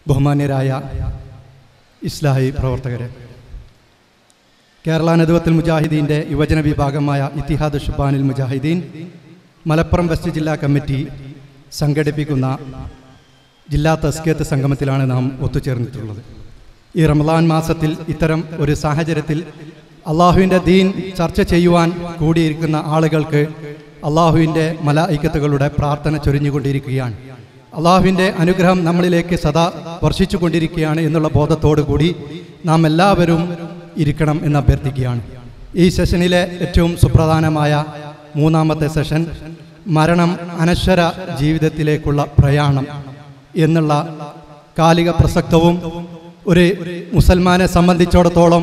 ബഹുമാന്യരായ ഇസ്ലാഹി പ്രവർത്തകരെ കേരള നദുവത്തിൽ മുജാഹിദീൻ്റെ യുവജന വിഭാഗമായ ഇത്തിഹാദ് ഷുബാനിൽ മുജാഹിദീൻ മലപ്പുറം വെസ്റ്റ് ജില്ലാ കമ്മിറ്റി സംഘടിപ്പിക്കുന്ന ജില്ലാ തസ്കേത്ത് സംഗമത്തിലാണ് നാം ഒത്തുചേർന്നിട്ടുള്ളത് ഈ റമദാൻ മാസത്തിൽ ഇത്തരം ഒരു സാഹചര്യത്തിൽ അള്ളാഹുവിൻ്റെ ദീൻ ചർച്ച ചെയ്യുവാൻ കൂടിയിരിക്കുന്ന ആളുകൾക്ക് അള്ളാഹുവിൻ്റെ മലായിക്കത്തുകളുടെ പ്രാർത്ഥന ചൊരിഞ്ഞുകൊണ്ടിരിക്കുകയാണ് അള്ളാഹുവിൻ്റെ അനുഗ്രഹം നമ്മളിലേക്ക് സദാ വർഷിച്ചു കൊണ്ടിരിക്കുകയാണ് എന്നുള്ള ബോധത്തോടു കൂടി നാം എല്ലാവരും ഇരിക്കണം എന്ന് അഭ്യർത്ഥിക്കുകയാണ് ഈ സെഷനിലെ ഏറ്റവും സുപ്രധാനമായ മൂന്നാമത്തെ സെഷൻ മരണം അനശ്വര ജീവിതത്തിലേക്കുള്ള പ്രയാണം എന്നുള്ള കാലിക പ്രസക്തവും ഒരു മുസൽമാനെ സംബന്ധിച്ചിടത്തോളം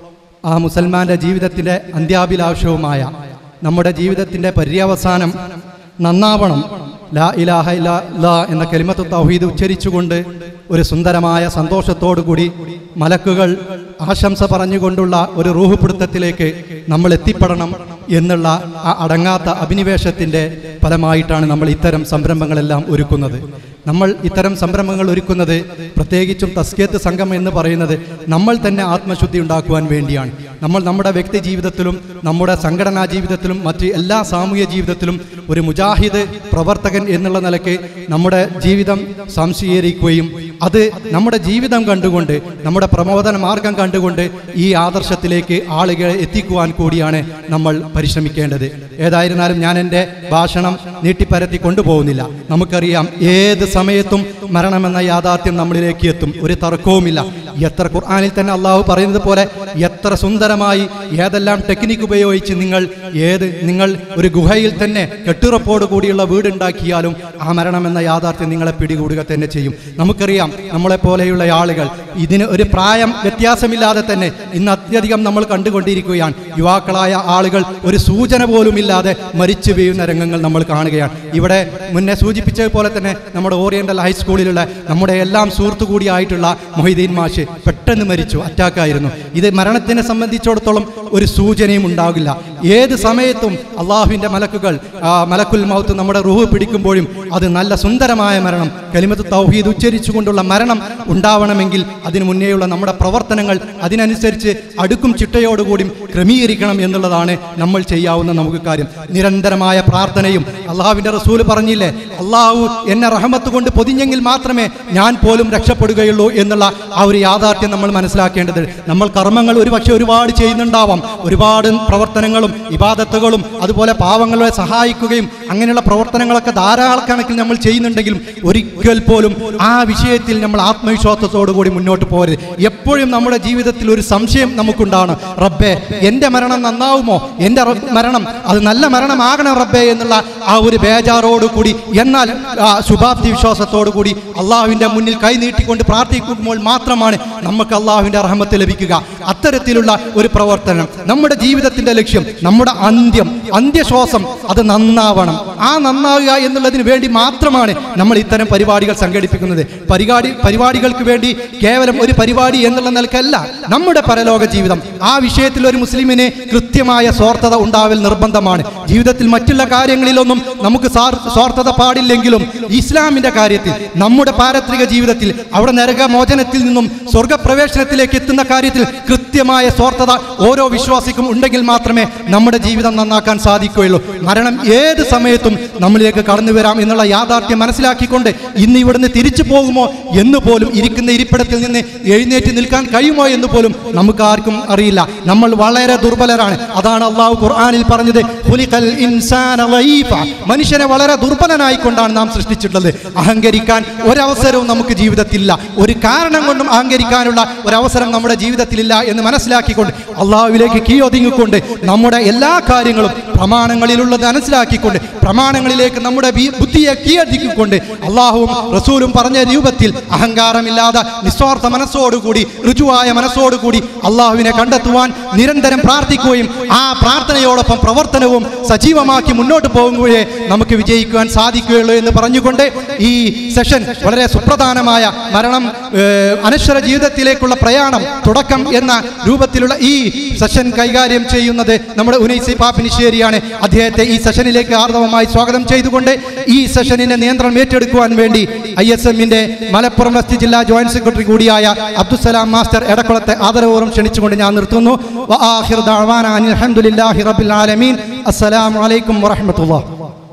ആ മുസൽമാന്റെ ജീവിതത്തിൻ്റെ അന്ത്യാഭിലാഷവുമായ നമ്മുടെ ജീവിതത്തിൻ്റെ പര്യവസാനം നന്നാവണം ലാ ഇലാഹ ഇല്ലാ ലാ എന്ന കലിമത്ത് തൗഹീദ് ഉച്ചരിച്ചുകൊണ്ട് ഒരു സുന്ദരമായ സന്തോഷത്തോടുകൂടി മലക്കുകൾ ആശംസ പറഞ്ഞുകൊണ്ടുള്ള ഒരു റൂഹുപിടുത്തത്തിലേക്ക് നമ്മൾ എത്തിപ്പെടണം എന്നുള്ള ആ അടങ്ങാത്ത അഭിനിവേശത്തിൻ്റെ ഫലമായിട്ടാണ് നമ്മൾ ഇത്തരം സംരംഭങ്ങളെല്ലാം ഒരുക്കുന്നത് നമ്മൾ ഇത്തരം സംരംഭങ്ങൾ ഒരുക്കുന്നത് പ്രത്യേകിച്ചും തസ്കേത്ത് സംഘം എന്ന് പറയുന്നത് നമ്മൾ തന്നെ ആത്മശുദ്ധി ഉണ്ടാക്കുവാൻ വേണ്ടിയാണ് നമ്മൾ നമ്മുടെ വ്യക്തി ജീവിതത്തിലും നമ്മുടെ സംഘടനാ ജീവിതത്തിലും മറ്റ് എല്ലാ സാമൂഹ്യ ജീവിതത്തിലും ഒരു മുജാഹിദ് പ്രവർത്തകൻ എന്നുള്ള നിലയ്ക്ക് നമ്മുടെ ജീവിതം സംശീകരിക്കുകയും അത് നമ്മുടെ ജീവിതം കണ്ടുകൊണ്ട് നമ്മുടെ പ്രമോദന മാർഗം കണ്ടുകൊണ്ട് ഈ ആദർശത്തിലേക്ക് ആളുകളെ എത്തിക്കുവാൻ കൂടിയാണ് നമ്മൾ പരിശ്രമിക്കേണ്ടത് ഏതായിരുന്നാലും ഞാൻ എൻ്റെ ഭാഷണം നീട്ടിപ്പരത്തി കൊണ്ടുപോകുന്നില്ല നമുക്കറിയാം ഏത് സമയത്തും മരണമെന്ന യാഥാർത്ഥ്യം നമ്മളിലേക്ക് എത്തും ഒരു തർക്കവുമില്ല എത്ര ഖുർആാനിൽ തന്നെ അള്ളാഹു പറയുന്നത് പോലെ എത്ര സുന്ദരമായി ഏതെല്ലാം ടെക്നിക്ക് ഉപയോഗിച്ച് നിങ്ങൾ ഏത് നിങ്ങൾ ഒരു ഗുഹയിൽ തന്നെ കെട്ടുറപ്പോട് കൂടിയുള്ള വീടുണ്ടാക്കിയാലും ആ മരണമെന്ന യാഥാർത്ഥ്യം നിങ്ങളെ പിടികൂടുക തന്നെ ചെയ്യും നമുക്കറിയാം നമ്മളെപ്പോലെയുള്ള ആളുകൾ ഇതിന് ഒരു പ്രായം വ്യത്യാസമില്ലാതെ തന്നെ ഇന്ന് അത്യധികം നമ്മൾ കണ്ടുകൊണ്ടിരിക്കുകയാണ് യുവാക്കളായ ആളുകൾ ഒരു സൂചന പോലുമില്ലാതെ മരിച്ചു വീഴുന്ന രംഗങ്ങൾ നമ്മൾ കാണുകയാണ് ഇവിടെ മുന്നേ സൂചിപ്പിച്ചതുപോലെ തന്നെ നമ്മുടെ ഓറിയന്റൽ ഹൈസ്കൂളിലുള്ള നമ്മുടെ എല്ലാം സുഹൃത്തു കൂടിയായിട്ടുള്ള മൊഹീദ്ദീൻ മാഷ് പെട്ടെന്ന് മരിച്ചു അറ്റാക്കായിരുന്നു ഇത് മരണത്തിനെ സംബന്ധിച്ചിടത്തോളം ഒരു സൂചനയും ഉണ്ടാകില്ല ഏത് സമയത്തും അള്ളാഹുവിൻ്റെ മലക്കുകൾ ആ, മലക്കുൽ മൗത്ത് നമ്മുടെ റൂഹ് പിടിക്കുമ്പോഴും അത് നല്ല സുന്ദരമായ മരണം കലിമത്ത് തൗഹീദ് ഉച്ചരിച്ചുകൊണ്ടുള്ള മരണം ഉണ്ടാവണമെങ്കിൽ അതിനു മുന്നേയുള്ള നമ്മുടെ പ്രവർത്തനങ്ങൾ അതിനനുസരിച്ച് അടുക്കും ചിട്ടയോടുകൂടി ക്രമീകരിക്കണം എന്നുള്ളതാണ് നമ്മൾ ചെയ്യാവുന്ന നമുക്ക് കാര്യം നിരന്തരമായ പ്രാർത്ഥനയും അള്ളാഹുവിൻ്റെ റസൂല് പറഞ്ഞില്ലേ അള്ളാഹു എന്നെ റഹമത്ത് കൊണ്ട് പൊതിഞ്ഞെങ്കിൽ മാത്രമേ ഞാൻ പോലും രക്ഷപ്പെടുകയുള്ളൂ എന്നുള്ള ആ ഒരു യാഥാർത്ഥ്യം നമ്മൾ മനസ്സിലാക്കേണ്ടത് നമ്മൾ കർമ്മങ്ങൾ ഒരുപക്ഷെ ഒരുപാട് ചെയ്യുന്നുണ്ടാവാം ഒരുപാട് പ്രവർത്തനങ്ങളും ഇബാദത്തുകളും അതുപോലെ പാവങ്ങളെ സഹായിക്കുകയും അങ്ങനെയുള്ള പ്രവർത്തനങ്ങളൊക്കെ ധാരാളക്കണക്കിൽ നമ്മൾ ചെയ്യുന്നുണ്ടെങ്കിലും ഒരിക്കൽ പോലും ആ വിഷയത്തിൽ നമ്മൾ ആത്മവിശ്വാസത്തോടു കൂടി മുന്നോട്ട് പോകരുത് എപ്പോഴും നമ്മുടെ ജീവിതത്തിൽ ഒരു സംശയം നമുക്കുണ്ടാണ് റബ്ബേ എൻ്റെ മരണം നന്നാവുമോ എൻ്റെ റബ്ബ് മരണം അത് നല്ല മരണമാകണം റബ്ബേ എന്നുള്ള ആ ഒരു ബേജാറോട് കൂടി എന്നാൽ ആ ശുഭാപ്തി വിശ്വാസത്തോടു കൂടി അള്ളാഹുവിൻ്റെ മുന്നിൽ കൈ നീട്ടിക്കൊണ്ട് പ്രാർത്ഥിക്കുമ്പോൾ മാത്രമാണ് നമുക്ക് അള്ളാഹുവിൻ്റെ റഹമത്ത് ലഭിക്കുക അത്തരത്തിലുള്ള ഒരു പ്രവർത്തനം നമ്മുടെ ജീവിതത്തിൻ്റെ ലക്ഷ്യം നമ്മുടെ അന്ത്യം അന്ത്യശ്വാസം അത് നന്നാവണം ആ നന്നാവുക എന്നുള്ളതിന് വേണ്ടി മാത്രമാണ് നമ്മൾ ഇത്തരം പരിപാടികൾ സംഘടിപ്പിക്കുന്നത് പരിപാടി പരിപാടികൾക്ക് വേണ്ടി കേവലം ഒരു പരിപാടി എന്നുള്ള നിലക്കല്ല നമ്മുടെ പരലോക ജീവിതം ആ വിഷയത്തിൽ ഒരു മുസ്ലിമിന് കൃത്യമായ സ്വാർത്ഥത ഉണ്ടാവൽ നിർബന്ധമാണ് ജീവിതത്തിൽ മറ്റുള്ള കാര്യങ്ങളിലൊന്നും നമുക്ക് സാർ- സ്വാർത്ഥത പാടില്ലെങ്കിലും ഇസ്ലാമിന്റെ കാര്യത്തിൽ നമ്മുടെ പാരത്രിക ജീവിതത്തിൽ അവിടെ നരകമോചനത്തിൽ നിന്നും സ്വർഗപ്രവേശനത്തിലേക്ക് എത്തുന്ന കാര്യത്തിൽ കൃത്യമായ സ്വാർത്ഥത ഓരോ വിശ്വാസിക്കും ഉണ്ടെങ്കിൽ മാത്രമേ നമ്മുടെ ജീവിതം നന്നാക്കാൻ സാധിക്കുകയുള്ളൂ മരണം ഏത് സമയത്തും നമ്മളിലേക്ക് കടന്നു വരാം എന്നുള്ള യാഥാർത്ഥ്യം മനസ്സിലാക്കിക്കൊണ്ട് ഇന്ന് ഇവിടുന്ന് തിരിച്ചു പോകുമോ എന്ന് പോലും ഇരിക്കുന്ന ഇരിപ്പിടത്തിൽ നിന്ന് എഴുന്നേറ്റ് നിൽക്കാൻ കഴിയുമോ എന്ന് പോലും നമുക്ക് ആർക്കും അറിയില്ല നമ്മൾ വളരെ ദുർബലരാണ് അതാണ് അള്ളാഹു ഖുർആനിൽ പറഞ്ഞത് "ഖുലിഖൽ ഇൻസാന ലഈഫ." മനുഷ്യനെ വളരെ ദുർബലനായിക്കൊണ്ടാണ് നാം സൃഷ്ടിച്ചിട്ടുള്ളത് അഹങ്കരിക്കാൻ ഒരവസരവും നമുക്ക് ജീവിതത്തിലില്ല ഒരു കാരണം കൊണ്ടും അഹങ്കരിക്കാനുള്ള ഒരവസരം നമ്മുടെ ജീവിതത്തിലില്ല എന്ന് മനസ്സിലാക്കിക്കൊണ്ട് അള്ളാഹുവിലേക്ക് കീയൊതുങ്ങിക്കൊണ്ട് നമ്മുടെ എല്ലാ കാര്യങ്ങളും പ്രമാണങ്ങളിലുള്ളത് മനസ്സിലാക്കിക്കൊണ്ട് പ്രമാണങ്ങളിലേക്ക് നമ്മുടെ ബി- ബുദ്ധിയെ കീഴടക്കിക്കൊണ്ട് അള്ളാഹുവും റസൂലും പറഞ്ഞ രൂപത്തിൽ അഹങ്കാരമില്ലാതെ നിസ്വാർത്ഥ മനസ്സോടുകൂടി ഋജുവായ മനസ്സോടുകൂടി അള്ളാഹുവിനെ കണ്ടെത്തുവാൻ നിരന്തരം പ്രാർത്ഥിക്കുകയും ആ പ്രാർത്ഥനയോടൊപ്പം പ്രവർത്തനവും സജീവമാക്കി മുന്നോട്ട് പോകുമ്പോഴേ നമുക്ക് വിജയിക്കുവാൻ സാധിക്കുകയുള്ളൂ എന്ന് പറഞ്ഞുകൊണ്ട് ഈ സെഷൻ വളരെ സുപ്രധാനമായ മരണം ഏഹ്, അനശ്വര ജീവിതത്തിലേക്കുള്ള പ്രയാണം തുടക്കം എന്ന രൂപത്തിലുള്ള ഈ സെഷൻ കൈകാര്യം ചെയ്യുന്നത് നമ്മുടെ ഉനൈസി പാപ്പിനിശ്ശേരിയാണ് തന്നെയാണ് അദ്ദേഹത്തെ ഈ സെഷനിലേക്ക് ആർദവമായി സ്വാഗതം ചെയ്തുകൊണ്ട് ഈ സെഷനിന്റെ നിയന്ത്രണം ഏറ്റെടുക്കുവാൻ വേണ്ടി ഐ എസ് എമ്മിന്റെ മലപ്പുറം വെസ്റ്റ് ജില്ലാ ജോയിന്റ് സെക്രട്ടറി കൂടിയായ അബ്ദുസലാം മാസ്റ്റർ എടക്കുളത്തെ ആദരപൂർവ്വം ക്ഷണിച്ചുകൊണ്ട് ഞാൻ നിർത്തുന്നു വആഖിറു ദഅവാന അനിൽ ഹംദുലില്ലാഹി റബ്ബിൽ ആലമീൻ അസ്സലാമു അലൈക്കും വറഹ്മത്തുള്ളാഹി